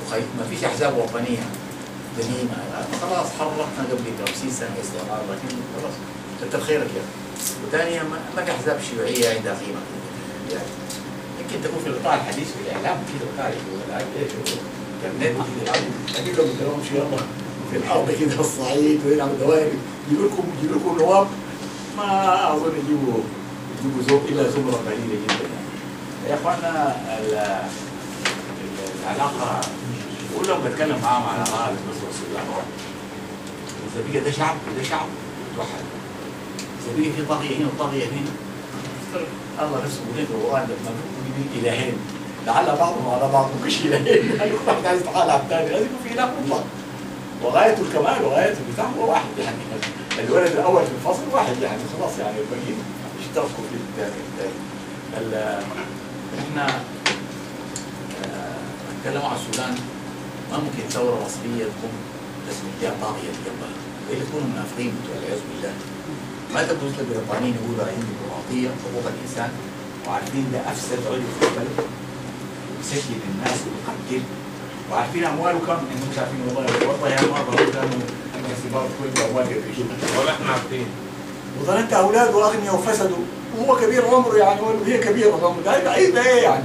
خي- ما فيش احزاب وطنيه قديمه خلاص حررنا قبل 50 سنه استعمار لكن خلاص كتر خيرك يا اخي وثانيا ما ما في احزاب شيوعيه عندها قيمه يعني يمكن تكون في القطاع الحديث في الاعلام كده وتعرف ولا ايش الانترنت كده اكيد لو قلت لهم شيء يلا في الارض كده الصعيد ويلعبوا دوائر يجيبوا لكم يجيبوا لكم نواب ما اظن يجيبوا يجيبوا زوج الا زمره قليله جدا يعني. يا اخوانا ال- ال- العلاقه ولو بتكلم معاهم على غالب مصر والسودان اذا بقى ده شعب وده شعب توحد اذا بقى في طاغيه هنا وطاغيه هنا الله نفسه يقول لك القران لما بيقول الهين لعل بعضهم على بعض مش الهين لانه كل واحد عايز يتعالى على الثاني لازم يكون في اله مطلق وغايه الكمال وغايه البتاع هو واحد يعني الولد الاول في الفصل واحد يعني خلاص يعني الباقيين اشتركوا في الثاني الثاني ال- احنا آه، نتكلم عن السودان ما ممكن ثوره مصريه تكون تسمي فيها طاغيه جنبها والا تكونوا منافقين والعياذ بالله ما تبدو مثل البريطانيين يقولوا عندي ديمقراطيه حقوق الانسان وعارفين ده افسد رجل في البلد يسجل الناس ويقتل وعارفين امواله كم انهم مش عارفين والله والله يا مره كانوا الناس برضه كل اموال قد كده ولا احنا عارفين وظننت اولاده اغنياء وفسدوا وهو كبير عمره يعني وهي كبيره عمره ده يبقى ايه ده ايه يعني؟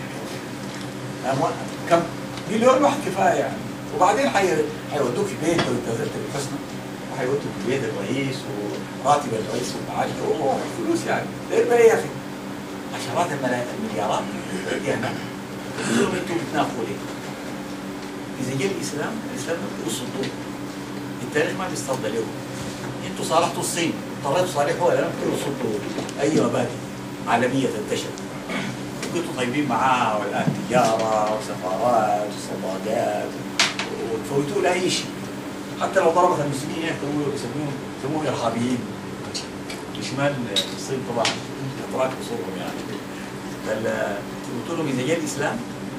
أموال- كم مليون واحد كفايه يعني وبعدين حي- حيودوك في بيت لو انت زرت بالحسنى وحيودوك في بيت الرئيس وراتب الرئيس والمعاش اوه فلوس يعني ده يبقى ايه يا اخي؟ عشرات الملايين المليارات يعني قلت لهم انتم بتنافقوا ليه؟ اذا جاء الاسلام الاسلام ما بيصدوا التاريخ ما بيصطد له انتوا صالحتوا الصين اضطريتوا تصالحوها لان كنتوا صدوا اي مبادئ عالميه تنتشر كنتوا طيبين معاها والان تجاره وسفارات وصداقات وتفوتوا لها اي شيء حتى لو ضربت المسلمين هناك يسموهم يسموهم يسموهم ارهابيين شمال الصين طبعا اتراك اصولهم يعني فال- قلت لهم اذا جاء الاسلام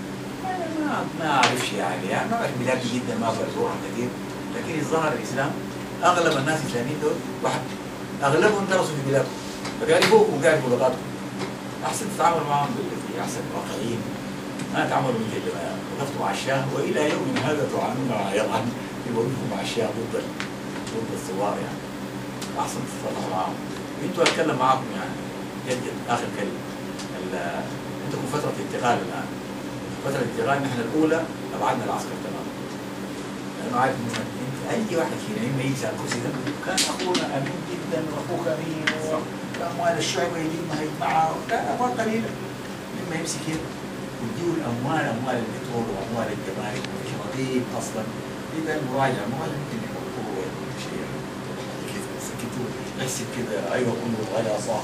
ما ما اعرفش يعني يعني ما اعرف بلادي جدا ما بزورها كثير لكن الظاهر الاسلام اغلب الناس الاسلاميين دول واحد اغلبهم درسوا في بلادهم فبيعرفوكم وبيعرفوا لغاتكم احسن تتعامل معهم بالتي احسن واقعيين ما تعاملوا مثل ما وقفتوا مع الشاه والى يومنا هذا تعانون ايضا في وقوفكم مع الشاه ضد ال- ضد الثوار يعني احسن تتصرفوا معهم وانتوا اتكلم معاكم يعني جد جد اخر كلمه ال- عندكم فتره انتقال الان فتره الانتقال نحن الاولى ابعدنا العسكر تماما لانه عارف انه انت اي واحد فينا اما يجلس على الكرسي ده كان اخونا امين جدا واخوك امين واموال الشعب يجمعها يجمعها لا اموال قليله لما يمسك هنا ويديه الاموال اموال البترول واموال الجمارك ومش رقيب اصلا اذا المراجع ما هو يمكن يحطوه شيء كده سكتوه يحسب كده ايوه كله غلا صح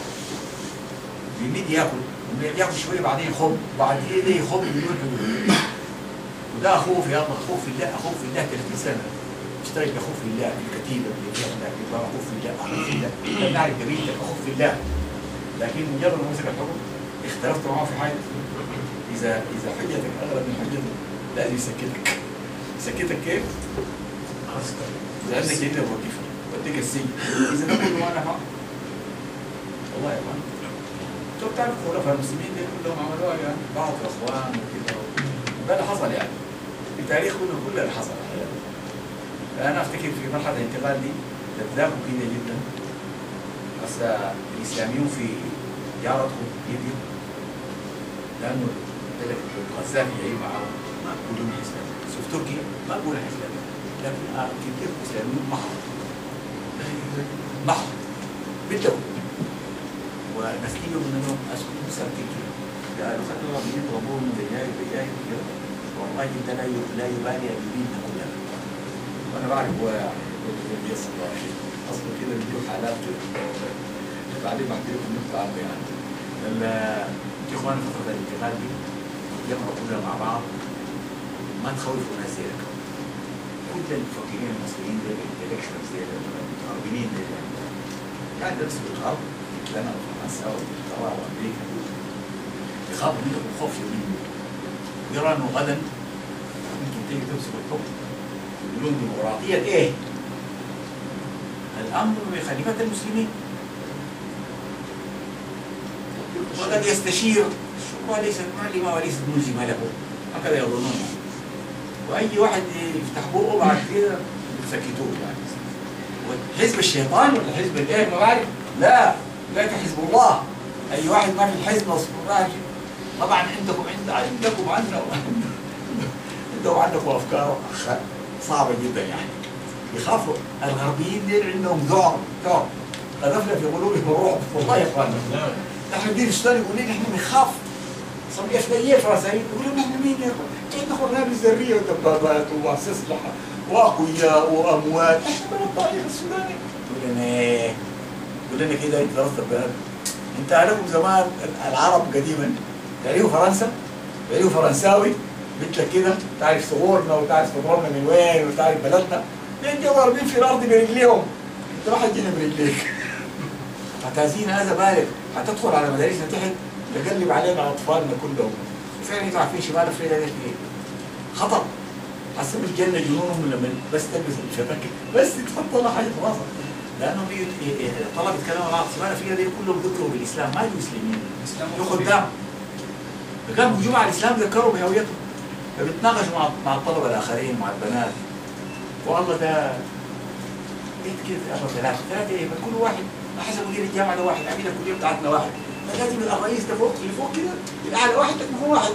بيمد ياكل ومن ياكل شويه بعدين يخب بعد كده يخب بدون حدود وده اخوه في الله اخوه في الله اخوه في الله 30 سنه اشترك اخوه في الله بالكتيبه بالجهه يبقى اخوه في الله اخوه في الله لم نعرف قبيلتك اخوه في الله لكن مجرد ما مسك الحكم اختلفت معه في حاجه اذا اذا حجتك اغلب من حجته لازم يسكتك يسكتك كيف؟ خلاص اذا عندك جنه بوقفك وديك السجن اذا ده كله ما نفع والله يا اخوان انتوا بتعرفوا خلفاء المسلمين دي كلهم عملوها يعني بعض الاخوان وكده وده اللي حصل يعني في تاريخنا كله اللي حصل انا افتكر في مرحله الانتقال دي تتذاكوا كده جدا هسه الاسلاميون في جارتهم ليبيا لانه قلت لك القذافي جاي معاهم ما بيقولون اسلام شوف تركيا ما بيقولوا اسلام لكن آه كتير اسلاميون محض محض بالدولة وناس تيجوا من انهم اسكتوا ساكتين كده قالوا خدوا ربيين ضربوهم دجاج دجاج كده والله انت لا ي- لا يبالي بيدنا كلها وانا بعرف هو يعني بيصل اصلا كده بيجيب حالات كده بعدين بعدين بنطلع عنه يعني ال- انت يا اخوان فتره الانتقال دي يقرأوا كلها مع بعض ما تخوفوا ناس زيك كل المفكرين المصريين دول الانتلكشوالز دول المتغربين دول يعني درسوا الغرب لنا وفرنسا وانجلترا وامريكا يخافوا منكم خوف يومين يرى انه غدا ممكن تيجي تمسك الحكم يقولون ديمقراطية ايه؟ الامر بخليفة المسلمين وقد يستشير الشورى ليست معلمة وليست ملزمة له هكذا يظنون واي واحد يفتح بقه بعد كده يسكتوه يعني حزب الشيطان ولا حزب الايه ما بعرف لا لا حزب الله اي واحد ما في الحزب نصب الله طبعا عندكم عند عندكم عندنا عندكم عندكم افكار صعبه جدا يعني يخافوا الغربيين دول عندهم ذعر ذعر قذفنا في قلوبهم الرعب والله يا اخوانا نحن الدين السوداني يقول لنا نحن بنخاف صبي افدائيه فرنساويين يقولوا نحن مين يا اخوان؟ عندنا قنابل ذريه ودبابات واسلحه واقوياء واموات احنا من الطريق السوداني يقول لنا ايه يقول لنا كده انت درست البلد انت عارفهم زمان العرب قديما تعرفوا فرنسا تعرفوا فرنساوي مثلك كده تعرف صغورنا وتعرف تضربنا من وين وتعرف بلدنا لين جو ضاربين في الارض برجليهم انت ما حتجينا برجليك فتازين هذا بالغ حتدخل على مدارسنا تحت تقلب علينا اطفالنا كلهم فعلا انتوا عارفين شمال افريقيا ده ايه؟ خطر حسب الجنه جنونهم لما بس تلبس الشبكه بس تحط لها حاجه في راسك لانهم طلبه كلام العرب شمال افريقيا دي كلهم ذكروا بالاسلام ما يجوا مسلمين يجوا خدام فكان هجوم على الاسلام ذكروا بهويتهم فبيتناقشوا مع مع الطلبه الاخرين مع البنات والله ده ايه كده ابغى ثلاثه ثلاثه ايه كل واحد حسب مدير الجامعه ده واحد عميد الكليه بتاعتنا واحد لازم الرئيس ده فوق اللي فوق كده الاعلى واحد تكون واحد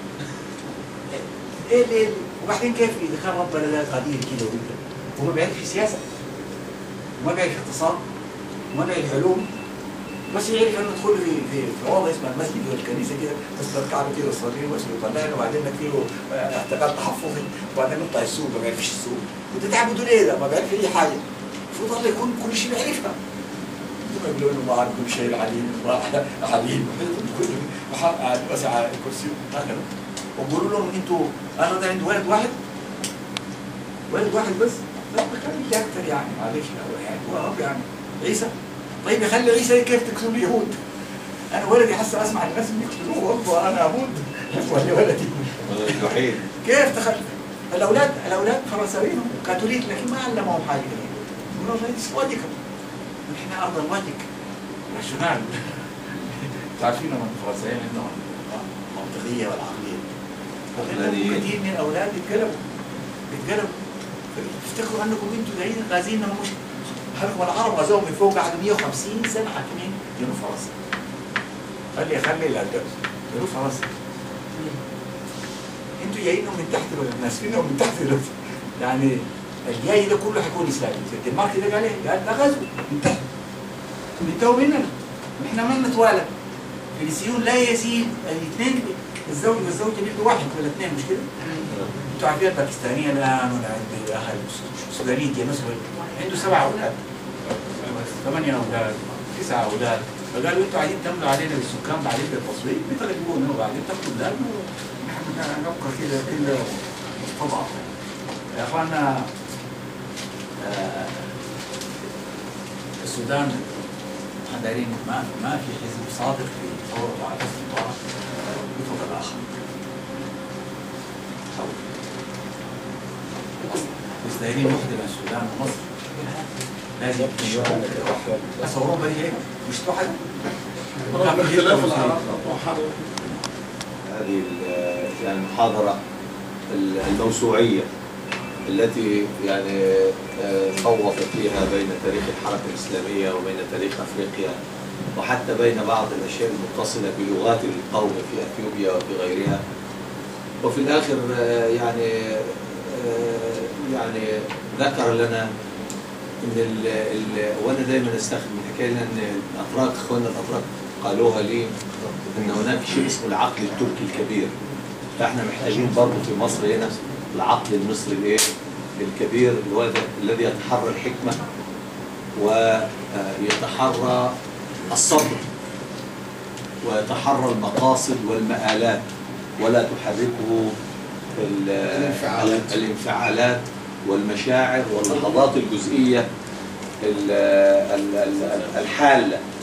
ايه اللي وبعدين كيف اذا كان ربنا ده قدير كده وكده وما بيعرف في سياسه وما بيعرف اقتصاد وما بيعرف علوم بس يعرف انه تدخل في في في اوضه اسمها المسجد ولا الكنيسه كده تسلم الكعبه كده وتصلي بس ويطلعنا وبعدين نكتبه اعتقاد تحفظي وبعدين نطلع السوق ما بيعرفش السوق وتتعبوا دول ايه ده ما بيعرف اي حاجه المفروض الله يكون كل شيء بيعرفها يقولوا انه ما عندكم شيء عليم عليم وسع الكرسي هكذا وقولوا لهم انتوا انا ده عندي ولد واحد ولد واحد بس لا خلي لي اكثر يعني معلش يعني هو رب يعني عيسى طيب يخلي عيسى كيف تقتلوا اليهود؟ انا ولدي حاسه اسمع الناس بيقتلوه برضه انا اموت ولا ولدي الوحيد كيف تخلي الاولاد الاولاد فرنساويين كاثوليك لكن ما علمهم حاجه يقولوا الله يسودكم نحن ارض الوادك ناشونال تعرفين من الفرنسيين عندهم المنطقيه والعقليه عقلانيين. كثير من الاولاد بيتقلبوا بيتقلبوا افتكروا انكم انتم جايين غازيين مش هلكم العرب غزوهم من فوق قعدوا 150 سنه حاكمين جنوب فرنسا خلي خلي الأندلس جنوب فرنسا انتوا جايينهم من تحت ولا ناسفينهم من تحت دلوقتي يعني الجاي ده كله حيكون اسلامي الدنمارك ده قال ايه؟ قال ده غزو من تحت انتهوا مننا احنا ما نتوالى فلسطين لا يزيد الاثنين الزوج والزوجه بيبقوا واحد ولا اثنين مش كده؟ انتوا عارفين الباكستانيه الان ولا عند اهل السودانيين دي مثلا عنده سبع اولاد ثمانيه اولاد تسعه اولاد فقالوا انتوا عايزين تملوا علينا بالسكان بعدين بالتصوير بتغلبونا وبعدين تاخدوا بلادنا ونحن نبقى كده كده مستضعف يا اخوانا آه، السودان احنا دايرين ما ما في حزب صادق في ثورة على السلطان يفضل الاخر بس دايرين وحده بين السودان ومصر لازم بس اوروبا هي هيك مش واحد اختلاف الاعراق اطروحه هذه ال- يعني المحاضرة ال- الموسوعية التي يعني آه، صوفت فيها بين تاريخ الحركة الإسلامية وبين تاريخ أفريقيا وحتى بين بعض الأشياء المتصلة بلغات القوم في أثيوبيا وفي غيرها وفي الآخر آه، يعني آه، يعني ذكر لنا ان ال ال وانا دايما استخدم الحكايه لان الاتراك اخواننا الاتراك قالوها لي ان هناك شيء اسمه العقل التركي الكبير فاحنا محتاجين برضه في مصر هنا العقل المصري الايه الكبير اللي هو ده- الذي يتحرى الحكمه ويتحرى الصبر ويتحرى المقاصد والمآلات ولا تحركه ال- الانفعالات. الانفعالات والمشاعر واللحظات الجزئية ال- ال- ال- الحالة